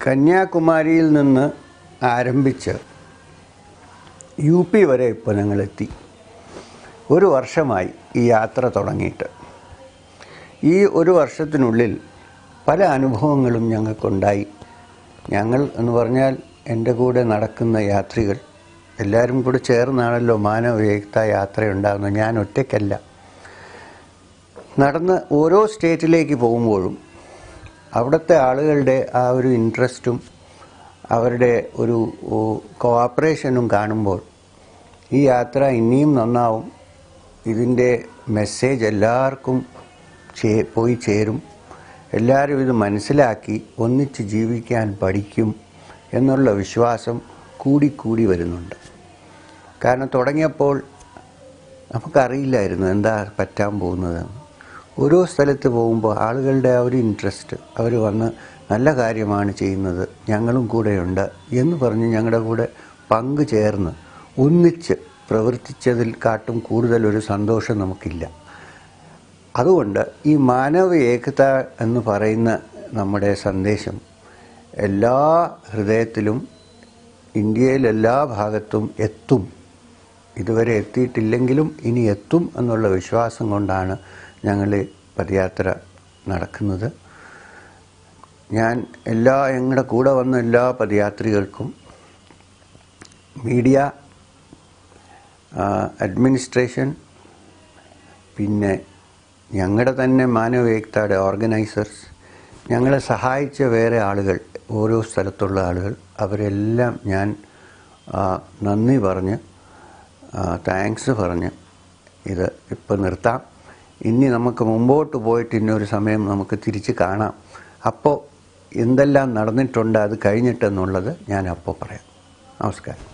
കന്യാകുമാരിയിൽ നിന്ന് ആരംഭിച്ച് യു പി വരെ ഇപ്പോൾ ഞങ്ങളെത്തി ഒരു വർഷമായി ഈ യാത്ര തുടങ്ങിയിട്ട് ഈ ഒരു വർഷത്തിനുള്ളിൽ പല അനുഭവങ്ങളും ഞങ്ങൾക്കുണ്ടായി ഞങ്ങൾ എന്ന് പറഞ്ഞാൽ എൻ്റെ കൂടെ നടക്കുന്ന യാത്രികൾ എല്ലാവരും കൂടെ ചേർന്നാണല്ലോ മാനവവേക്ത യാത്രയുണ്ടാകുന്നത് ഞാൻ ഒറ്റയ്ക്കല്ല നടന്ന് ഓരോ സ്റ്റേറ്റിലേക്ക് പോകുമ്പോഴും അവിടുത്തെ ആളുകളുടെ ആ ഒരു ഇൻട്രസ്റ്റും അവരുടെ ഒരു കോആപ്പറേഷനും കാണുമ്പോൾ ഈ യാത്ര ഇനിയും നന്നാവും ഇതിൻ്റെ മെസ്സേജ് എല്ലാവർക്കും ചേ പോയി ചേരും എല്ലാവരും ഇത് മനസ്സിലാക്കി ഒന്നിച്ച് ജീവിക്കാൻ പഠിക്കും എന്നുള്ള വിശ്വാസം കൂടിക്കൂടി വരുന്നുണ്ട് കാരണം തുടങ്ങിയപ്പോൾ നമുക്കറിയില്ലായിരുന്നു എന്താ പറ്റാൻ പോകുന്നത് ഓരോ സ്ഥലത്ത് പോകുമ്പോൾ ആളുകളുടെ ആ ഒരു ഇൻട്രസ്റ്റ് അവർ വന്ന് നല്ല കാര്യമാണ് ചെയ്യുന്നത് ഞങ്ങളും കൂടെയുണ്ട് എന്ന് പറഞ്ഞ് ഞങ്ങളുടെ കൂടെ പങ്കു ചേർന്ന് ഒന്നിച്ച് പ്രവർത്തിച്ചതിൽ കാട്ടും കൂടുതൽ ഒരു സന്തോഷം നമുക്കില്ല അതുകൊണ്ട് ഈ മാനവ ഏകത എന്ന് പറയുന്ന നമ്മുടെ സന്ദേശം എല്ലാ ഹൃദയത്തിലും ഇന്ത്യയിൽ എല്ലാ ഭാഗത്തും എത്തും ഇതുവരെ എത്തിയിട്ടില്ലെങ്കിലും ഇനി എത്തും എന്നുള്ള വിശ്വാസം കൊണ്ടാണ് ഞങ്ങൾ പദയാത്ര നടക്കുന്നത് ഞാൻ എല്ലാ ഞങ്ങളുടെ കൂടെ വന്ന എല്ലാ പദയാത്രികൾക്കും മീഡിയ അഡ്മിനിസ്ട്രേഷൻ പിന്നെ ഞങ്ങളുടെ തന്നെ മാനവവേക്തയുടെ ഓർഗനൈസേഴ്സ് ഞങ്ങളെ സഹായിച്ച വേറെ ആളുകൾ ഓരോ സ്ഥലത്തുള്ള ആളുകൾ അവരെല്ലാം ഞാൻ നന്ദി പറഞ്ഞ് താങ്ക്സ് പറഞ്ഞ് ഇത് ഇപ്പം നിർത്താം ഇനി നമുക്ക് മുമ്പോട്ട് പോയിട്ട് ഇന്നൊരു സമയം നമുക്ക് തിരിച്ച് കാണാം അപ്പോൾ എന്തെല്ലാം നടന്നിട്ടുണ്ട് അത് കഴിഞ്ഞിട്ടെന്നുള്ളത് ഞാൻ അപ്പോൾ പറയാം നമസ്കാരം